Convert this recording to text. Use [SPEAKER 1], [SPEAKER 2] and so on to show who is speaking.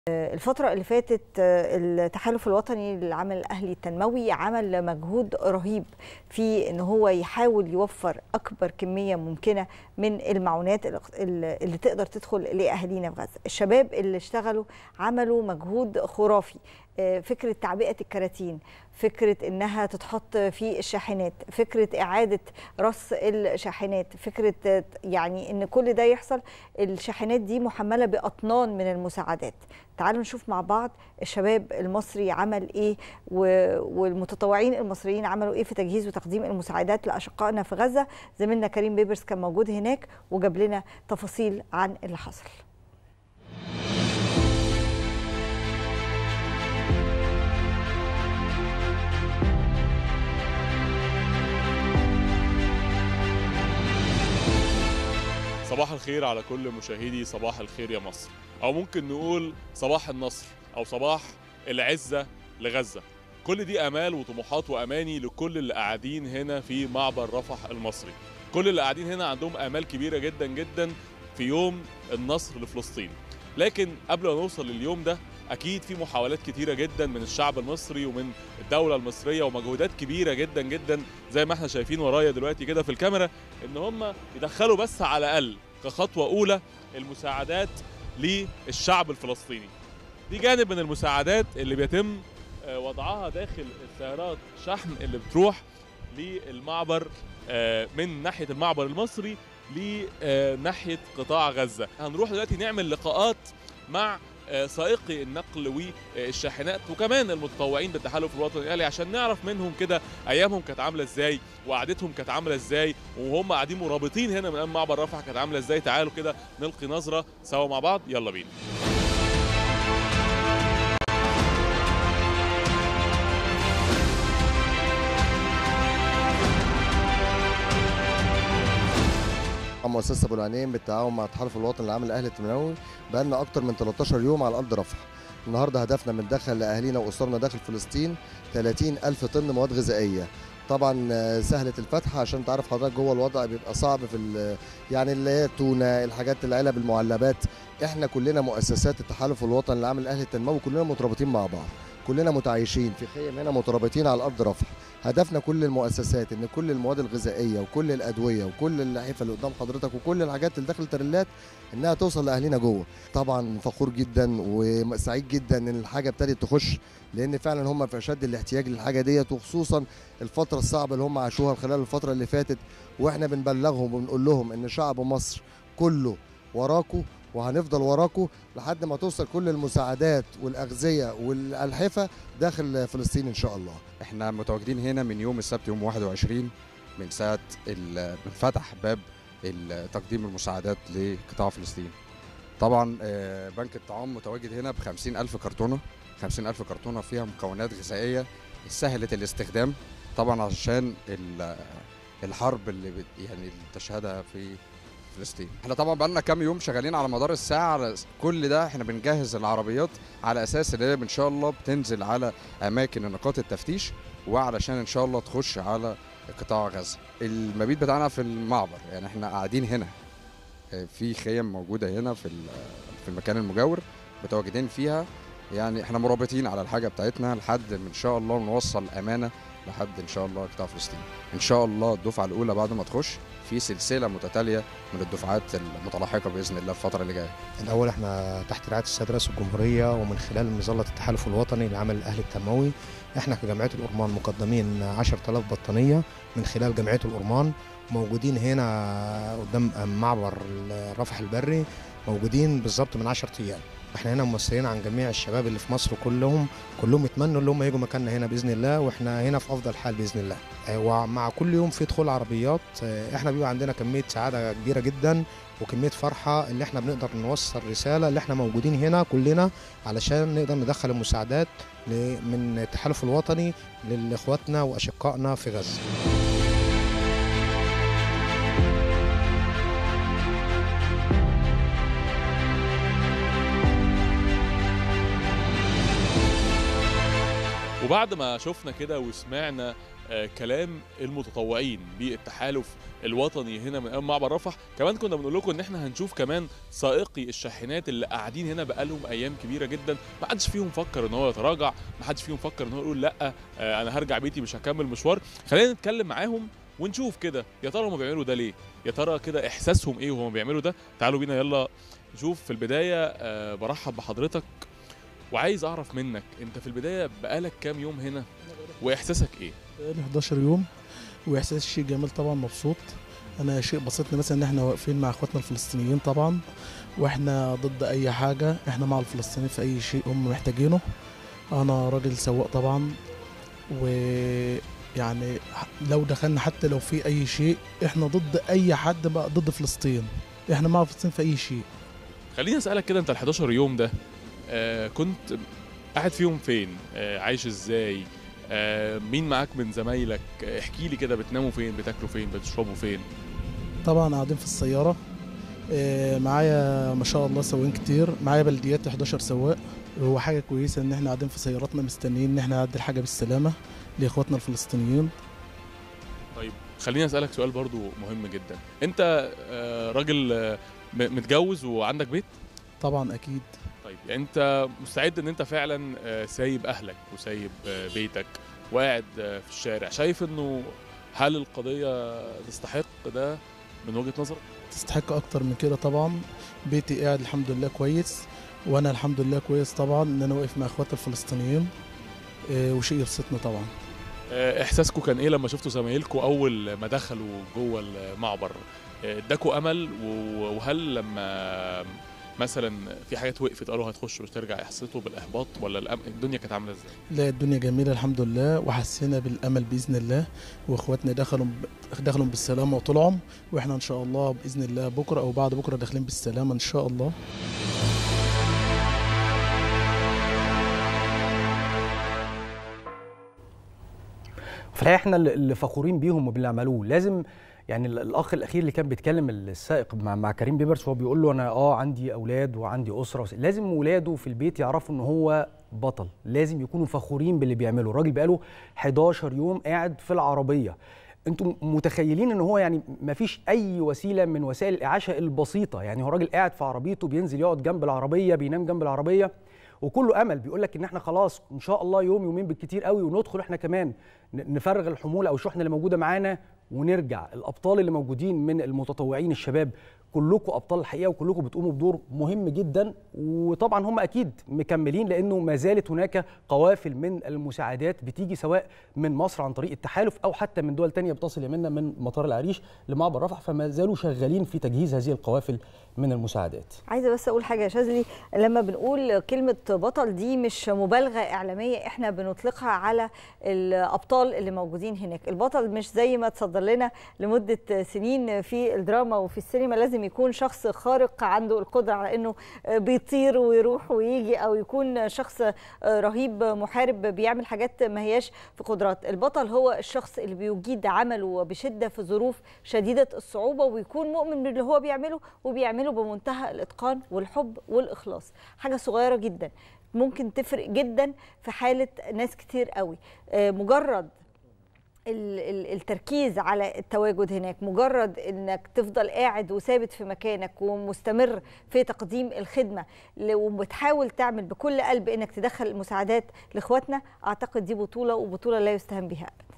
[SPEAKER 1] الفترة اللي فاتت التحالف الوطني للعمل الأهلي التنموي عمل مجهود رهيب في أن هو يحاول يوفر أكبر كمية ممكنة من المعونات اللي تقدر تدخل لأهالينا في غزة الشباب اللي اشتغلوا عملوا مجهود خرافي فكرة تعبئة الكراتين فكرة إنها تتحط في الشاحنات فكرة إعادة رص الشاحنات فكرة يعني إن كل ده يحصل الشاحنات دي محملة بأطنان من المساعدات تعالوا نشوف مع بعض الشباب المصري عمل إيه والمتطوعين المصريين عملوا إيه في تجهيز وتقديم المساعدات لأشقائنا في غزة زميلنا كريم بيبرس كان موجود هناك وجاب لنا تفاصيل عن اللي حصل
[SPEAKER 2] صباح الخير على كل مشاهدي صباح الخير يا مصر او ممكن نقول صباح النصر او صباح العزه لغزه كل دي امال وطموحات واماني لكل اللي قاعدين هنا في معبر رفح المصري كل اللي قاعدين هنا عندهم امال كبيره جدا جدا في يوم النصر لفلسطين لكن قبل ما نوصل لليوم ده اكيد في محاولات كتيره جدا من الشعب المصري ومن الدوله المصريه ومجهودات كبيره جدا جدا زي ما احنا شايفين ورايا دلوقتي كده في الكاميرا ان هم يدخلوا بس على الاقل كخطوه اولى المساعدات للشعب الفلسطيني دي جانب من المساعدات اللي بيتم وضعها داخل السيارات شحن اللي بتروح للمعبر من ناحيه المعبر المصري لناحيه قطاع غزه هنروح دلوقتي نعمل لقاءات مع سائقي النقل والشاحنات وكمان المتطوعين بالتحالف الوطني الاهلي عشان نعرف منهم كده ايامهم كانت عامله ازاي وقعدتهم كانت عامله ازاي وهم قاعدين مرابطين هنا من امام معبر رفح كانت عامله ازاي تعالوا كده نلقي نظره سوا مع بعض يلا بينا
[SPEAKER 3] مؤسسه ابو العينين بالتعاون مع التحالف الوطني للعمل الاهلي التنموي بقى لنا اكتر من 13 يوم على ارض رفح النهارده هدفنا من دخل لاهالينا واسرنا داخل فلسطين 30 الف طن مواد غذائيه طبعا سهله الفتح عشان تعرف حضرتك جوه الوضع بيبقى صعب في يعني اللي هي التونه الحاجات العلب المعلبات احنا كلنا مؤسسات التحالف الوطني للعمل الاهلي التنموي كلنا مترابطين مع بعض كلنا متعايشين في خيم هنا مترابطين على ارض رفح هدفنا كل المؤسسات ان كل المواد الغذائيه وكل الادويه وكل اللحيفه اللي قدام حضرتك وكل الحاجات اللي داخل التريلات انها توصل لاهالينا جوه طبعا فخور جدا وسعيد جدا ان الحاجه ابتدت تخش لان فعلا هم في اشد الاحتياج للحاجه ديت وخصوصا الفتره الصعبه اللي هم عاشوها خلال الفتره اللي فاتت واحنا بنبلغهم وبنقول لهم ان شعب مصر كله وراكم وهنفضل وراكم لحد ما توصل كل المساعدات والاغذيه والالحفه داخل فلسطين ان شاء الله.
[SPEAKER 4] احنا متواجدين هنا من يوم السبت يوم 21 من ساعه فتح باب تقديم المساعدات لقطاع فلسطين. طبعا بنك الطعام متواجد هنا ب 50000 كرتونه 50000 كرتونه فيها مكونات غذائيه سهله الاستخدام طبعا عشان الحرب اللي يعني اللي تشهدها في فلسطين احنا طبعا بقالنا كام يوم شغالين على مدار الساعه على كل ده احنا بنجهز العربيات على اساس ان هي ان شاء الله بتنزل على اماكن نقاط التفتيش وعلشان ان شاء الله تخش على قطاع غزه المبيت بتاعنا في المعبر يعني احنا قاعدين هنا في خيم موجوده هنا في في المكان المجاور متواجدين فيها يعني احنا مرابطين على الحاجه بتاعتنا لحد ان شاء الله نوصل امانه لحد ان شاء الله قطاع فلسطين ان شاء الله الدفعه الاولى بعد ما تخش في سلسله متتاليه من الدفعات المتلاحقه باذن الله في الفتره اللي جايه.
[SPEAKER 5] الاول احنا تحت رعايه السيد رئيس الجمهوريه ومن خلال مظله التحالف الوطني للعمل الاهلي التنموي احنا كجمعيه الأورمان مقدمين 10000 بطانيه من خلال جمعيه الأورمان موجودين هنا قدام معبر الرفح البري موجودين بالظبط من 10 ايام. احنا هنا ممثلين عن جميع الشباب اللي في مصر كلهم كلهم يتمنوا ان هم يجوا مكاننا هنا باذن الله واحنا هنا في افضل حال باذن الله ومع كل يوم في دخول عربيات احنا بيبقى عندنا كميه سعاده كبيره جدا وكميه فرحه ان احنا بنقدر نوصل رساله اللي احنا موجودين هنا كلنا علشان نقدر ندخل المساعدات من التحالف الوطني لاخواتنا واشقائنا في غزه
[SPEAKER 2] وبعد ما شفنا كده وسمعنا آه، كلام المتطوعين بالتحالف الوطني هنا من امام معبر رفح كمان كنا بنقول لكم ان احنا هنشوف كمان سائقي الشاحنات اللي قاعدين هنا بقالهم ايام كبيره جدا ما حدش فيهم فكر ان هو يتراجع ما حدش فيهم فكر ان هو يقول لا آه، انا هرجع بيتي مش هكمل مشوار خلينا نتكلم معاهم ونشوف كده يا ترى هم بيعملوا ده ليه يا ترى كده احساسهم ايه وهم بيعملوا ده تعالوا بينا يلا نشوف في البدايه آه، برحب بحضرتك وعايز اعرف منك انت في البدايه بقالك كام يوم هنا واحساسك ايه
[SPEAKER 6] بقالي 11 يوم واحساس شيء جميل طبعا مبسوط انا شيء بسطني مثلا ان احنا واقفين مع اخواتنا الفلسطينيين طبعا واحنا ضد اي حاجه احنا مع الفلسطينيين في اي شيء هم محتاجينه انا راجل سواق طبعا ويعني لو دخلنا حتى لو في اي شيء احنا ضد اي حد بقى ضد فلسطين احنا مع فلسطين في اي شيء
[SPEAKER 2] خليني اسالك كده انت ال 11 يوم ده آه كنت قاعد فيهم فين آه عايش ازاي آه مين معاك من زمايلك آه احكي لي كده بتناموا فين بتاكلوا فين بتشربوا فين
[SPEAKER 6] طبعا قاعدين في السيارة آه، معايا ما شاء الله سواقين كتير معايا بلديات 11 سواق هو حاجة كويسة ان احنا قاعدين في سياراتنا مستنيين ان احنا نعدي الحاجة بالسلامة لاخواتنا الفلسطينيين
[SPEAKER 2] طيب خليني اسالك سؤال برضو مهم جدا انت آه راجل آه م- متجوز وعندك بيت
[SPEAKER 6] طبعا اكيد
[SPEAKER 2] طيب يعني انت مستعد ان انت فعلا آه، سايب اهلك وسايب آه، بيتك وقاعد آه، في الشارع شايف انه هل القضيه تستحق ده من وجهه نظرك
[SPEAKER 6] تستحق اكتر من كده طبعا بيتي قاعد الحمد لله كويس وانا الحمد لله كويس طبعا ان انا واقف مع اخواتي الفلسطينيين آه، وشيء يبسطني طبعا
[SPEAKER 2] آه، احساسكم كان ايه لما شفتوا زمايلكم اول ما دخلوا جوه المعبر آه، اداكوا امل و- وهل لما مثلا في حاجات وقفت قالوا هتخش وترجع حسيتوا بالاحباط ولا الأم- الدنيا كانت عامله ازاي
[SPEAKER 6] لا الدنيا جميلة الحمد لله وحسينا بالأمل بإذن الله وإخواتنا دخلوا دخلوا بالسلامة وطلعوا وإحنا إن شاء الله بإذن الله بكرة أو بعد بكرة داخلين بالسلامة إن شاء الله
[SPEAKER 7] في الحقيقه احنا اللي- اللي فخورين بيهم وباللي عملوه لازم يعني ال- الاخ الاخير اللي كان بيتكلم السائق مع, مع كريم بيبرس هو بيقول له انا اه عندي اولاد وعندي اسره وس- لازم ولاده في البيت يعرفوا ان هو بطل لازم يكونوا فخورين باللي بيعمله الراجل بقاله 11 يوم قاعد في العربيه انتم متخيلين ان هو يعني ما فيش اي وسيله من وسائل الاعاشه البسيطه يعني هو راجل قاعد في عربيته بينزل يقعد جنب العربيه بينام جنب العربيه وكله امل بيقول لك ان احنا خلاص ان شاء الله يوم يومين بالكتير قوي وندخل احنا كمان ن- نفرغ الحموله او الشحنه اللي موجوده معانا ونرجع الابطال اللي موجودين من المتطوعين الشباب كلكم ابطال الحقيقه وكلكم بتقوموا بدور مهم جدا وطبعا هم اكيد مكملين لانه ما زالت هناك قوافل من المساعدات بتيجي سواء من مصر عن طريق التحالف او حتى من دول تانية بتصل يمنا من مطار العريش لمعبر رفح فما زالوا شغالين في تجهيز هذه القوافل من المساعدات
[SPEAKER 1] عايزه بس اقول حاجه يا شاذلي لما بنقول كلمه بطل دي مش مبالغه اعلاميه احنا بنطلقها على الابطال اللي موجودين هناك البطل مش زي ما تصدر لنا لمده سنين في الدراما وفي السينما لازم يكون شخص خارق عنده القدره على انه بيطير ويروح ويجي او يكون شخص رهيب محارب بيعمل حاجات ما هياش في قدرات البطل هو الشخص اللي بيجيد عمله بشده في ظروف شديده الصعوبه ويكون مؤمن باللي هو بيعمله وبيعمله بمنتهى الاتقان والحب والاخلاص حاجه صغيره جدا ممكن تفرق جدا في حاله ناس كتير قوي آه، مجرد ال- ال- التركيز على التواجد هناك مجرد انك تفضل قاعد وثابت في مكانك ومستمر في تقديم الخدمه ل- وبتحاول تعمل بكل قلب انك تدخل المساعدات لاخواتنا اعتقد دي بطوله وبطوله لا يستهان بها